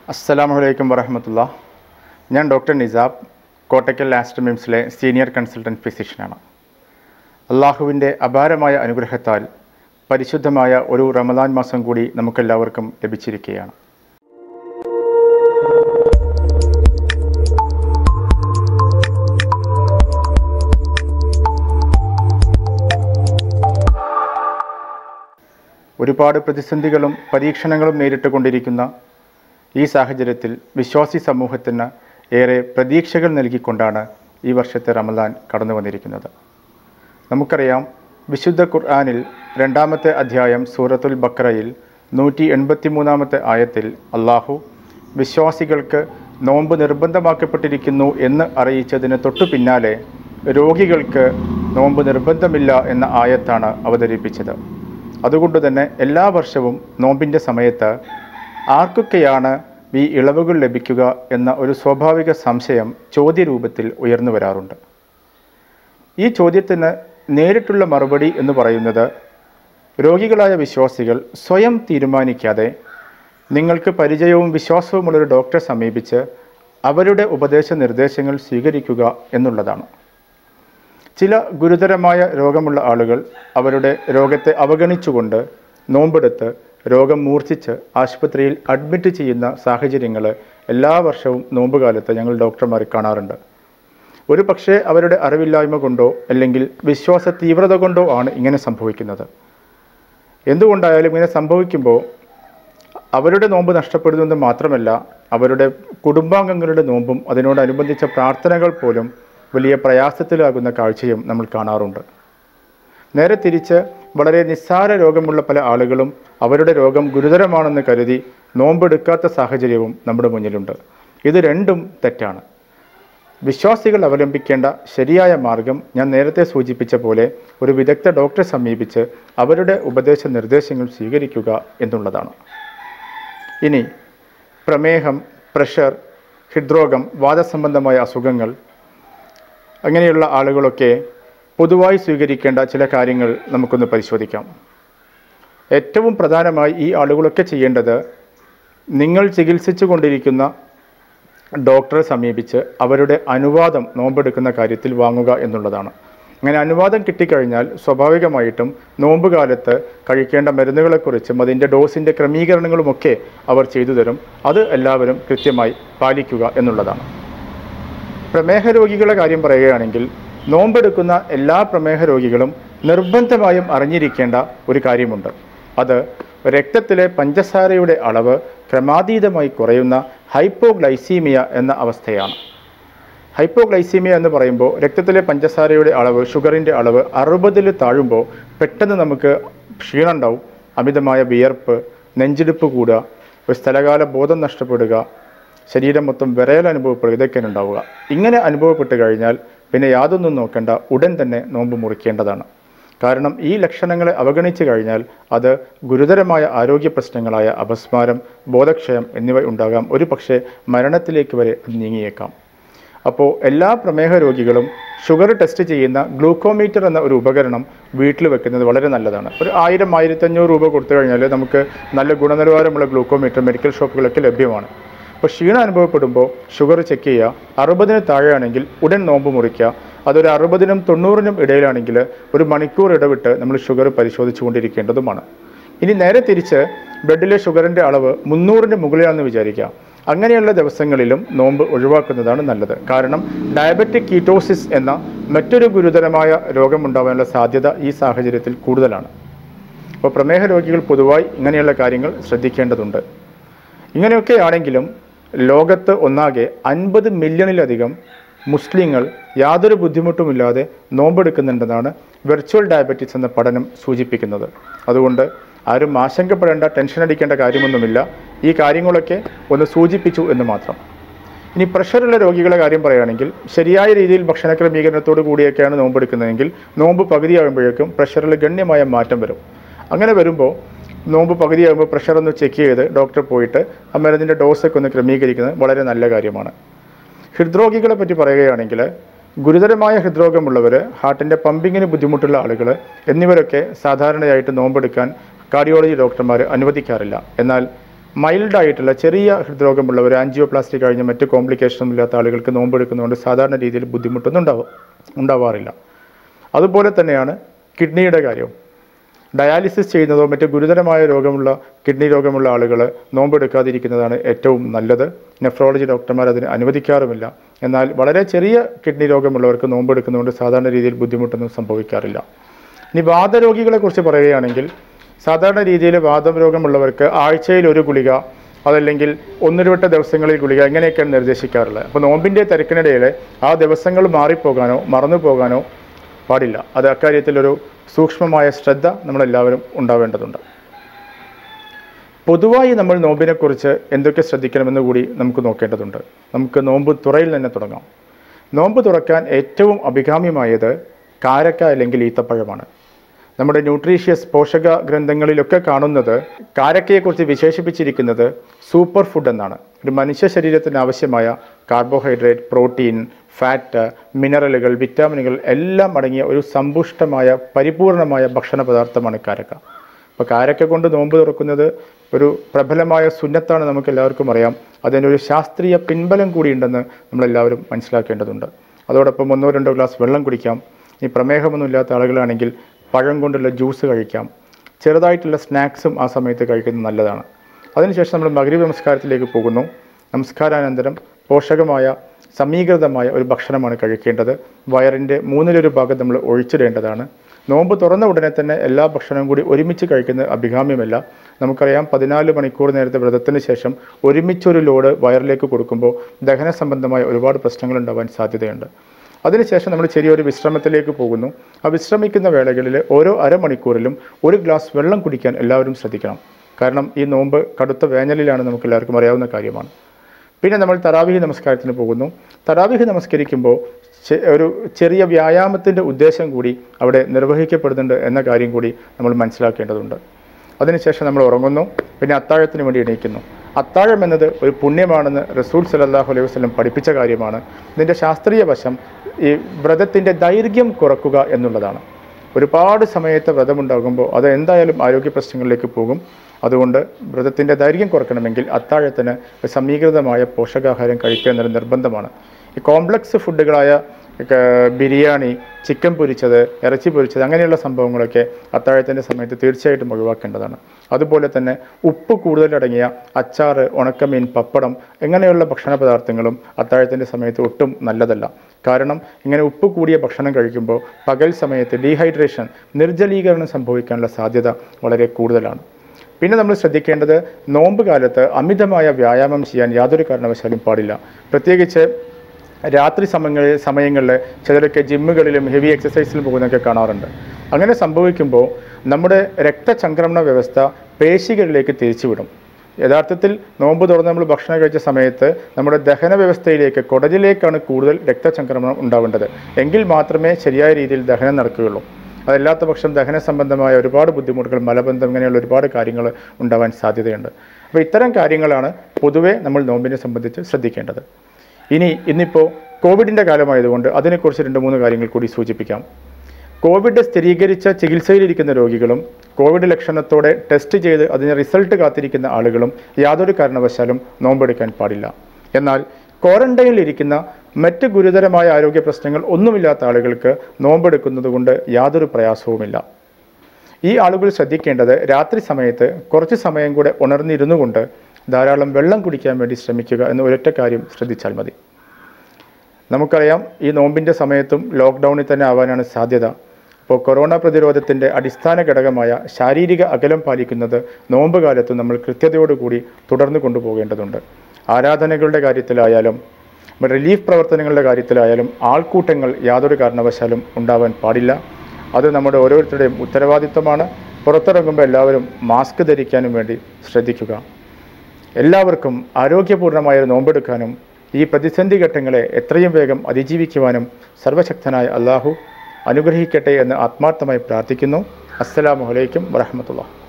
അസ്സലാമു അലൈക്കും വറഹമത്തുള്ള ഞാൻ ഡോക്ടർ നിസാബ് കോട്ടയ്ക്കൽ ആസ്ട്രമിംസിലെ സീനിയർ കൺസൾട്ടൻറ്റ് ഫിസിഷ്യനാണ് അള്ളാഹുവിൻ്റെ അപാരമായ അനുഗ്രഹത്താൽ പരിശുദ്ധമായ ഒരു റമദാൻ മാസം കൂടി നമുക്കെല്ലാവർക്കും ലഭിച്ചിരിക്കുകയാണ് ഒരുപാട് പ്രതിസന്ധികളും പരീക്ഷണങ്ങളും നേരിട്ട് കൊണ്ടിരിക്കുന്ന ഈ സാഹചര്യത്തിൽ വിശ്വാസി സമൂഹത്തിന് ഏറെ പ്രതീക്ഷകൾ നൽകിക്കൊണ്ടാണ് ഈ വർഷത്തെ റമദാൻ കടന്നു വന്നിരിക്കുന്നത് നമുക്കറിയാം വിശുദ്ധ ഖുർആാനിൽ രണ്ടാമത്തെ അധ്യായം സൂറത്തുൽ ബക്രയിൽ നൂറ്റി എൺപത്തി മൂന്നാമത്തെ ആയത്തിൽ അള്ളാഹു വിശ്വാസികൾക്ക് നോമ്പ് നിർബന്ധമാക്കപ്പെട്ടിരിക്കുന്നു എന്ന് അറിയിച്ചതിന് തൊട്ടു പിന്നാലെ രോഗികൾക്ക് നോമ്പ് നിർബന്ധമില്ല എന്ന ആയത്താണ് അവതരിപ്പിച്ചത് അതുകൊണ്ട് തന്നെ എല്ലാ വർഷവും നോമ്പിൻ്റെ സമയത്ത് ആർക്കൊക്കെയാണ് ഈ ഇളവുകൾ ലഭിക്കുക എന്ന ഒരു സ്വാഭാവിക സംശയം ചോദ്യരൂപത്തിൽ ഉയർന്നു വരാറുണ്ട് ഈ ചോദ്യത്തിന് നേരിട്ടുള്ള മറുപടി എന്ന് പറയുന്നത് രോഗികളായ വിശ്വാസികൾ സ്വയം തീരുമാനിക്കാതെ നിങ്ങൾക്ക് പരിചയവും വിശ്വാസവുമുള്ളൊരു ഡോക്ടറെ സമീപിച്ച് അവരുടെ ഉപദേശ നിർദ്ദേശങ്ങൾ സ്വീകരിക്കുക എന്നുള്ളതാണ് ചില ഗുരുതരമായ രോഗമുള്ള ആളുകൾ അവരുടെ രോഗത്തെ അവഗണിച്ചുകൊണ്ട് നോമ്പെടുത്ത് രോഗം മൂർച്ഛിച്ച് ആശുപത്രിയിൽ അഡ്മിറ്റ് ചെയ്യുന്ന സാഹചര്യങ്ങൾ എല്ലാ വർഷവും നോമ്പുകാലത്ത് ഞങ്ങൾ ഡോക്ടർമാരെ കാണാറുണ്ട് ഒരു പക്ഷേ അവരുടെ അറിവില്ലായ്മ കൊണ്ടോ അല്ലെങ്കിൽ വിശ്വാസ തീവ്രത കൊണ്ടോ ആണ് ഇങ്ങനെ സംഭവിക്കുന്നത് എന്തുകൊണ്ടായാലും ഇങ്ങനെ സംഭവിക്കുമ്പോൾ അവരുടെ നോമ്പ് നഷ്ടപ്പെടുന്നത് മാത്രമല്ല അവരുടെ കുടുംബാംഗങ്ങളുടെ നോമ്പും അതിനോടനുബന്ധിച്ച പ്രാർത്ഥനകൾ പോലും വലിയ പ്രയാസത്തിലാകുന്ന കാഴ്ചയും നമ്മൾ കാണാറുണ്ട് നേരെ തിരിച്ച് വളരെ നിസ്സാര രോഗമുള്ള പല ആളുകളും അവരുടെ രോഗം ഗുരുതരമാണെന്ന് കരുതി നോമ്പെടുക്കാത്ത സാഹചര്യവും നമ്മുടെ മുന്നിലുണ്ട് ഇത് രണ്ടും തെറ്റാണ് വിശ്വാസികൾ അവലംബിക്കേണ്ട ശരിയായ മാർഗം ഞാൻ നേരത്തെ സൂചിപ്പിച്ച പോലെ ഒരു വിദഗ്ധ ഡോക്ടറെ സമീപിച്ച് അവരുടെ ഉപദേശ നിർദ്ദേശങ്ങൾ സ്വീകരിക്കുക എന്നുള്ളതാണ് ഇനി പ്രമേഹം പ്രഷർ ഹൃദ്രോഗം വാദസംബന്ധമായ അസുഖങ്ങൾ അങ്ങനെയുള്ള ആളുകളൊക്കെ പൊതുവായി സ്വീകരിക്കേണ്ട ചില കാര്യങ്ങൾ നമുക്കൊന്ന് പരിശോധിക്കാം ഏറ്റവും പ്രധാനമായി ഈ ആളുകളൊക്കെ ചെയ്യേണ്ടത് നിങ്ങൾ ചികിത്സിച്ചു കൊണ്ടിരിക്കുന്ന ഡോക്ടറെ സമീപിച്ച് അവരുടെ അനുവാദം നോമ്പെടുക്കുന്ന കാര്യത്തിൽ വാങ്ങുക എന്നുള്ളതാണ് അങ്ങനെ അനുവാദം കിട്ടിക്കഴിഞ്ഞാൽ സ്വാഭാവികമായിട്ടും നോമ്പ് കാലത്ത് കഴിക്കേണ്ട മരുന്നുകളെക്കുറിച്ചും അതിൻ്റെ ഡോസിൻ്റെ ക്രമീകരണങ്ങളുമൊക്കെ അവർ ചെയ്തു തരും അത് എല്ലാവരും കൃത്യമായി പാലിക്കുക എന്നുള്ളതാണ് പ്രമേഹ രോഗികളുടെ കാര്യം പറയുകയാണെങ്കിൽ നോമ്പെടുക്കുന്ന എല്ലാ പ്രമേഹ രോഗികളും നിർബന്ധമായും അറിഞ്ഞിരിക്കേണ്ട ഒരു കാര്യമുണ്ട് അത് രക്തത്തിലെ പഞ്ചസാരയുടെ അളവ് ക്രമാതീതമായി കുറയുന്ന ഹൈപ്പോഗ്ലൈസീമിയ എന്ന അവസ്ഥയാണ് ഹൈപ്പോഗ്ലൈസീമിയ എന്ന് പറയുമ്പോൾ രക്തത്തിലെ പഞ്ചസാരയുടെ അളവ് ഷുഗറിൻ്റെ അളവ് അറുപതിൽ താഴുമ്പോൾ പെട്ടെന്ന് നമുക്ക് ക്ഷീണം ഉണ്ടാവും അമിതമായ വിയർപ്പ് നെഞ്ചിടിപ്പ് കൂടുക ഒരു സ്ഥലകാല ബോധം നഷ്ടപ്പെടുക ശരീരം മൊത്തം വിറയൽ അനുഭവപ്പെടുക ഇതൊക്കെയാണ് ഉണ്ടാവുക ഇങ്ങനെ അനുഭവപ്പെട്ട് കഴിഞ്ഞാൽ പിന്നെ യാതൊന്നും നോക്കേണ്ട ഉടൻ തന്നെ നോമ്പ് മുറിക്കേണ്ടതാണ് കാരണം ഈ ലക്ഷണങ്ങളെ അവഗണിച്ചു കഴിഞ്ഞാൽ അത് ഗുരുതരമായ ആരോഗ്യ പ്രശ്നങ്ങളായ അപസ്മാരം ബോധക്ഷയം എന്നിവ ഉണ്ടാകാം ഒരു പക്ഷേ മരണത്തിലേക്ക് വരെ അത് നീങ്ങിയേക്കാം അപ്പോൾ എല്ലാ പ്രമേഹ രോഗികളും ഷുഗർ ടെസ്റ്റ് ചെയ്യുന്ന ഗ്ലൂക്കോമീറ്റർ എന്ന ഒരു ഉപകരണം വീട്ടിൽ വെക്കുന്നത് വളരെ നല്ലതാണ് ഒരു ആയിരം ആയിരത്തഞ്ഞൂറ് രൂപ കൊടുത്തു കഴിഞ്ഞാൽ നമുക്ക് നല്ല ഗുണനിലവാരമുള്ള ഗ്ലൂക്കോമീറ്റർ മെഡിക്കൽ ഷോപ്പുകളൊക്കെ ലഭ്യമാണ് അപ്പോൾ ക്ഷീണം അനുഭവപ്പെടുമ്പോൾ ഷുഗർ ചെക്ക് ചെയ്യുക അറുപതിന് താഴെയാണെങ്കിൽ ഉടൻ നോമ്പ് മുറിക്കുക അതൊരു അറുപതിനും തൊണ്ണൂറിനും ഇടയിലാണെങ്കിൽ ഒരു മണിക്കൂർ ഇടവിട്ട് നമ്മൾ ഷുഗർ പരിശോധിച്ചു കൊണ്ടിരിക്കേണ്ടതുമാണ് ഇനി നേരെ തിരിച്ച് ബ്ലഡിലെ ഷുഗറിൻ്റെ അളവ് മുന്നൂറിന് മുകളിലാണെന്ന് വിചാരിക്കുക അങ്ങനെയുള്ള ദിവസങ്ങളിലും നോമ്പ് ഒഴിവാക്കുന്നതാണ് നല്ലത് കാരണം ഡയബറ്റിക് കീറ്റോസിസ് എന്ന മറ്റൊരു ഗുരുതരമായ രോഗമുണ്ടാവാനുള്ള സാധ്യത ഈ സാഹചര്യത്തിൽ കൂടുതലാണ് അപ്പോൾ പ്രമേഹ രോഗികൾ പൊതുവായി ഇങ്ങനെയുള്ള കാര്യങ്ങൾ ശ്രദ്ധിക്കേണ്ടതുണ്ട് ഇങ്ങനെയൊക്കെ ആണെങ്കിലും ലോകത്ത് ഒന്നാകെ അൻപത് മില്യണിലധികം മുസ്ലിങ്ങൾ യാതൊരു ബുദ്ധിമുട്ടുമില്ലാതെ നോമ്പെടുക്കുന്നുണ്ടെന്നാണ് വെർച്വൽ ഡയബറ്റീസ് എന്ന പഠനം സൂചിപ്പിക്കുന്നത് അതുകൊണ്ട് ആരും ആശങ്കപ്പെടേണ്ട ടെൻഷൻ അടിക്കേണ്ട കാര്യമൊന്നുമില്ല ഈ കാര്യങ്ങളൊക്കെ ഒന്ന് സൂചിപ്പിച്ചു എന്ന് മാത്രം ഇനി പ്രഷറുള്ള രോഗികളുടെ കാര്യം പറയുകയാണെങ്കിൽ ശരിയായ രീതിയിൽ ഭക്ഷണ ക്രമീകരണത്തോടു കൂടിയൊക്കെയാണ് നോമ്പെടുക്കുന്നതെങ്കിൽ നോമ്പ് പകുതിയാകുമ്പോഴേക്കും പ്രഷറിൽ ഗണ്യമായ മാറ്റം വരും അങ്ങനെ വരുമ്പോൾ നോമ്പ് പകുതിയാകുമ്പോൾ പ്രഷർ ഒന്ന് ചെക്ക് ചെയ്ത് ഡോക്ടർ പോയിട്ട് ആ മരുന്നിൻ്റെ ഡോസൊക്കെ ഒന്ന് ക്രമീകരിക്കുന്നത് വളരെ നല്ല കാര്യമാണ് ഹൃദ്രോഗികളെ പറ്റി പറയുകയാണെങ്കിൽ ഗുരുതരമായ ഹൃദ്രോഗമുള്ളവർ ഹാർട്ടിൻ്റെ പമ്പിങ്ങിന് ബുദ്ധിമുട്ടുള്ള ആളുകൾ എന്നിവരൊക്കെ സാധാരണയായിട്ട് നോമ്പെടുക്കാൻ കാർഡിയോളജി ഡോക്ടർമാർ അനുവദിക്കാറില്ല എന്നാൽ മൈൽഡ് ആയിട്ടുള്ള ചെറിയ ഹൃദ്രോഗമുള്ളവർ ആൻജിയോപ്ലാസ്റ്റി കഴിഞ്ഞ മറ്റ് കോംപ്ലിക്കേഷനും ഇല്ലാത്ത ആളുകൾക്ക് നോമ്പെടുക്കുന്നതുകൊണ്ട് സാധാരണ രീതിയിൽ ബുദ്ധിമുട്ടൊന്നും ഉണ്ടാവും ഉണ്ടാവാറില്ല അതുപോലെ തന്നെയാണ് കിഡ്നിയുടെ കാര്യവും ഡയാലിസിസ് ചെയ്യുന്നതോ മറ്റ് ഗുരുതരമായ രോഗമുള്ള കിഡ്നി രോഗമുള്ള ആളുകൾ നോമ്പെടുക്കാതിരിക്കുന്നതാണ് ഏറ്റവും നല്ലത് നെഫ്രോളജി ഡോക്ടർമാർ അതിന് അനുവദിക്കാറുമില്ല എന്നാൽ വളരെ ചെറിയ കിഡ്നി രോഗമുള്ളവർക്ക് നോമ്പെടുക്കുന്നതുകൊണ്ട് സാധാരണ രീതിയിൽ ബുദ്ധിമുട്ടൊന്നും സംഭവിക്കാറില്ല ഇനി വാദരോഗികളെ കുറിച്ച് പറയുകയാണെങ്കിൽ സാധാരണ രീതിയിൽ വാദം രോഗമുള്ളവർക്ക് ആഴ്ചയിൽ ഒരു ഗുളിക അതല്ലെങ്കിൽ ഒന്നിരുവട്ട ദിവസങ്ങളിൽ ഗുളിക എങ്ങനെയൊക്കെയാണ് നിർദ്ദേശിക്കാറുള്ളത് അപ്പോൾ നോമ്പിൻ്റെ തിരക്കിനിടയിൽ ആ ദിവസങ്ങൾ മാറിപ്പോകാനോ മറന്നു പോകാനോ പാടില്ല അത് അക്കാര്യത്തിലൊരു സൂക്ഷ്മമായ ശ്രദ്ധ നമ്മളെല്ലാവരും ഉണ്ടാവേണ്ടതുണ്ട് പൊതുവായി നമ്മൾ നോമ്പിനെക്കുറിച്ച് എന്തൊക്കെ ശ്രദ്ധിക്കണമെന്ന് കൂടി നമുക്ക് നോക്കേണ്ടതുണ്ട് നമുക്ക് നോമ്പ് തുറയിൽ തന്നെ തുടങ്ങാം നോമ്പ് തുറക്കാൻ ഏറ്റവും അഭികാമ്യമായത് കാരക്ക അല്ലെങ്കിൽ ഈത്തപ്പഴമാണ് നമ്മുടെ ന്യൂട്രീഷ്യസ് പോഷക ഗ്രന്ഥങ്ങളിലൊക്കെ കാണുന്നത് കാരക്കയെക്കുറിച്ച് വിശേഷിപ്പിച്ചിരിക്കുന്നത് സൂപ്പർ ഫുഡ് എന്നാണ് ഒരു മനുഷ്യ ശരീരത്തിന് ആവശ്യമായ കാർബോഹൈഡ്രേറ്റ് പ്രോട്ടീൻ ഫാറ്റ് മിനറലുകൾ വിറ്റാമിനുകൾ എല്ലാം അടങ്ങിയ ഒരു സമ്പുഷ്ടമായ പരിപൂർണമായ ഭക്ഷണ പദാർത്ഥമാണ് കാരക്ക അപ്പോൾ കാരക്ക കൊണ്ട് നോമ്പ് തുറക്കുന്നത് ഒരു പ്രബലമായ സുന്നത്താണ് നമുക്ക് എല്ലാവർക്കും അറിയാം അതിനൊരു ശാസ്ത്രീയ പിൻബലം കൂടിയുണ്ടെന്ന് നമ്മളെല്ലാവരും മനസ്സിലാക്കേണ്ടതുണ്ട് അതോടൊപ്പം ഒന്നോ രണ്ടോ ഗ്ലാസ് വെള്ളം കുടിക്കാം ഈ പ്രമേഹമൊന്നും ഇല്ലാത്ത ആളുകളാണെങ്കിൽ പഴം കൊണ്ടുള്ള ജ്യൂസ് കഴിക്കാം ചെറുതായിട്ടുള്ള സ്നാക്സും ആ സമയത്ത് കഴിക്കുന്നത് നല്ലതാണ് അതിനുശേഷം നമ്മൾ മകരീബ് നമസ്കാരത്തിലേക്ക് പോകുന്നു നമസ്കാരാനന്തരം പോഷകമായ സമീകൃതമായ ഒരു ഭക്ഷണമാണ് കഴിക്കേണ്ടത് വയറിൻ്റെ മൂന്നിലൊരു ഭാഗം നമ്മൾ ഒഴിച്ചിടേണ്ടതാണ് നോമ്പ് തുറന്ന ഉടനെ തന്നെ എല്ലാ ഭക്ഷണവും കൂടി ഒരുമിച്ച് കഴിക്കുന്നത് അഭികാമ്യമല്ല നമുക്കറിയാം പതിനാല് മണിക്കൂർ നേരത്തെ വ്രതത്തിന് ശേഷം ഒരുമിച്ചൊരു ലോഡ് വയറിലേക്ക് കൊടുക്കുമ്പോൾ ദഹന സംബന്ധമായ ഒരുപാട് പ്രശ്നങ്ങൾ ഉണ്ടാവാൻ സാധ്യതയുണ്ട് അതിനുശേഷം നമ്മൾ ചെറിയൊരു വിശ്രമത്തിലേക്ക് പോകുന്നു ആ വിശ്രമിക്കുന്ന വേളകളിൽ ഓരോ അരമണിക്കൂറിലും ഒരു ഗ്ലാസ് വെള്ളം കുടിക്കാൻ എല്ലാവരും ശ്രദ്ധിക്കണം കാരണം ഈ നോമ്പ് കടുത്ത വേനലിലാണ് നമുക്ക് എല്ലാവർക്കും അറിയാവുന്ന കാര്യമാണ് പിന്നെ നമ്മൾ തറാവിഹി നമസ്കാരത്തിന് പോകുന്നു തറാവിഹി നമസ്കരിക്കുമ്പോൾ ചെ- ഒരു ചെറിയ വ്യായാമത്തിൻ്റെ ഉദ്ദേശം കൂടി അവിടെ നിർവഹിക്കപ്പെടുന്നുണ്ട് എന്ന കാര്യം കൂടി നമ്മൾ മനസ്സിലാക്കേണ്ടതുണ്ട് അതിനുശേഷം നമ്മൾ ഉറങ്ങുന്നു പിന്നെ അത്താഴത്തിന് വേണ്ടി എണീക്കുന്നു അത്താഴം എന്നത് ഒരു പുണ്യമാണെന്ന് റസൂൽ സലല്ലാഹു അലൈഹി വസല്ലം പഠിപ്പിച്ച കാര്യമാണ് ഇതിൻ്റെ ശാസ്ത്രീയ വശം ഈ വ്രതത്തിൻ്റെ ദൈർഘ്യം കുറക്കുക എന്നുള്ളതാണ് ഒരുപാട് സമയത്ത് വ്രതമുണ്ടാകുമ്പോൾ അത് എന്തായാലും ആരോഗ്യ പ്രശ്നങ്ങളിലേക്ക് പോകും അതുകൊണ്ട് വ്രതത്തിൻ്റെ ദൈർഘ്യം കുറയ്ക്കണമെങ്കിൽ അത്താഴത്തിന് ഒരു സമീകൃതമായ പോഷകാഹാരം കഴിക്കുക എന്നത് നിർബന്ധമാണ് ഈ കോംപ്ലക്സ് ഫുഡുകളായ ഒക്കെ ബിരിയാണി ചിക്കൻ പൊരിച്ചത് ഇറച്ചി പൊരിച്ചത് അങ്ങനെയുള്ള സംഭവങ്ങളൊക്കെ അത്താഴത്തിൻ്റെ സമയത്ത് തീർച്ചയായിട്ടും ഒഴിവാക്കേണ്ടതാണ് അതുപോലെ തന്നെ ഉപ്പ് കൂടുതലടങ്ങിയ അച്ചാറ് ഉണക്കമീൻ പപ്പടം ഇങ്ങനെയുള്ള ഭക്ഷണ പദാർത്ഥങ്ങളും അത്താഴത്തിൻ്റെ സമയത്ത് ഒട്ടും നല്ലതല്ല കാരണം ഇങ്ങനെ ഉപ്പ് കൂടിയ ഭക്ഷണം കഴിക്കുമ്പോൾ പകൽ സമയത്ത് ഡീഹൈഡ്രേഷൻ നിർജ്ജലീകരണം സംഭവിക്കാനുള്ള സാധ്യത വളരെ കൂടുതലാണ് പിന്നെ നമ്മൾ ശ്രദ്ധിക്കേണ്ടത് നോമ്പ് കാലത്ത് അമിതമായ വ്യായാമം ചെയ്യാൻ യാതൊരു കാരണവശാലും പാടില്ല പ്രത്യേകിച്ച് രാത്രി സമയങ്ങളിൽ സമയങ്ങളിൽ ചിലരൊക്കെ ജിമ്മുകളിലും ഹെവി എക്സസൈസിലും പോകുന്നതൊക്കെ കാണാറുണ്ട് അങ്ങനെ സംഭവിക്കുമ്പോൾ നമ്മുടെ രക്തചംക്രമണ വ്യവസ്ഥ പേശികളിലേക്ക് തിരിച്ചുവിടും യഥാർത്ഥത്തിൽ നോമ്പ് തുറന്ന് നമ്മൾ ഭക്ഷണം കഴിച്ച സമയത്ത് നമ്മുടെ ദഹന വ്യവസ്ഥയിലേക്ക് കുടലിലേക്കാണ് കൂടുതൽ രക്തചംക്രമണം ഉണ്ടാവേണ്ടത് എങ്കിൽ മാത്രമേ ശരിയായ രീതിയിൽ ദഹനം നടക്കുകയുള്ളൂ അതല്ലാത്ത പക്ഷം ദഹന സംബന്ധമായ ഒരുപാട് ബുദ്ധിമുട്ടുകൾ മലബന്ധം ഇങ്ങനെയുള്ള ഒരുപാട് കാര്യങ്ങൾ ഉണ്ടാവാൻ സാധ്യതയുണ്ട് അപ്പോൾ ഇത്തരം കാര്യങ്ങളാണ് പൊതുവെ നമ്മൾ നോമ്പിനെ സംബന്ധിച്ച് ശ്രദ്ധിക്കേണ്ടത് ഇനി ഇന്നിപ്പോൾ കോവിഡിൻ്റെ കാലമായതുകൊണ്ട് അതിനെക്കുറിച്ച് രണ്ട് മൂന്ന് കാര്യങ്ങൾ കൂടി സൂചിപ്പിക്കാം കോവിഡ് സ്ഥിരീകരിച്ച ചികിത്സയിലിരിക്കുന്ന രോഗികളും കോവിഡ് ലക്ഷണത്തോടെ ടെസ്റ്റ് ചെയ്ത് അതിന് റിസൾട്ട് കാത്തിരിക്കുന്ന ആളുകളും യാതൊരു കാരണവശാലും നോമ്പെടുക്കാൻ പാടില്ല എന്നാൽ ക്വാറന്റൈനിലിരിക്കുന്ന മറ്റ് ഗുരുതരമായ ആരോഗ്യ പ്രശ്നങ്ങൾ ഒന്നുമില്ലാത്ത ആളുകൾക്ക് നോമ്പെടുക്കുന്നത് കൊണ്ട് യാതൊരു പ്രയാസവുമില്ല ഈ ആളുകൾ ശ്രദ്ധിക്കേണ്ടത് രാത്രി സമയത്ത് കുറച്ച് സമയം കൂടെ ഉണർന്നിരുന്നു കൊണ്ട് ധാരാളം വെള്ളം കുടിക്കാൻ വേണ്ടി ശ്രമിക്കുക എന്ന ഒരൊറ്റ കാര്യം ശ്രദ്ധിച്ചാൽ മതി നമുക്കറിയാം ഈ നോമ്പിൻ്റെ സമയത്തും ലോക്ക്ഡൗണിൽ തന്നെ ആവാനാണ് സാധ്യത അപ്പോൾ കൊറോണ പ്രതിരോധത്തിൻ്റെ അടിസ്ഥാന ഘടകമായ ശാരീരിക അകലം പാലിക്കുന്നത് നോമ്പ് കാലത്തും നമ്മൾ കൃത്യതയോടുകൂടി തുടർന്ന് കൊണ്ടുപോകേണ്ടതുണ്ട് ആരാധനകളുടെ കാര്യത്തിലായാലും റിലീഫ് പ്രവർത്തനങ്ങളുടെ കാര്യത്തിലായാലും ആൾക്കൂട്ടങ്ങൾ യാതൊരു കാരണവശാലും ഉണ്ടാവാൻ പാടില്ല അത് നമ്മുടെ ഓരോരുത്തരുടെയും ഉത്തരവാദിത്തമാണ് പുറത്തിറങ്ങുമ്പോൾ എല്ലാവരും മാസ്ക് ധരിക്കാനും വേണ്ടി ശ്രദ്ധിക്കുക എല്ലാവർക്കും ആരോഗ്യപൂർണ്ണമായ ഒരു നോമ്പെടുക്കാനും ഈ പ്രതിസന്ധി ഘട്ടങ്ങളെ എത്രയും വേഗം അതിജീവിക്കുവാനും സർവശക്തനായ അള്ളാഹു അനുഗ്രഹിക്കട്ടെ എന്ന് ആത്മാർത്ഥമായി പ്രാർത്ഥിക്കുന്നു അസ്സലാമു അലൈക്കും വറഹമത്തുള്ള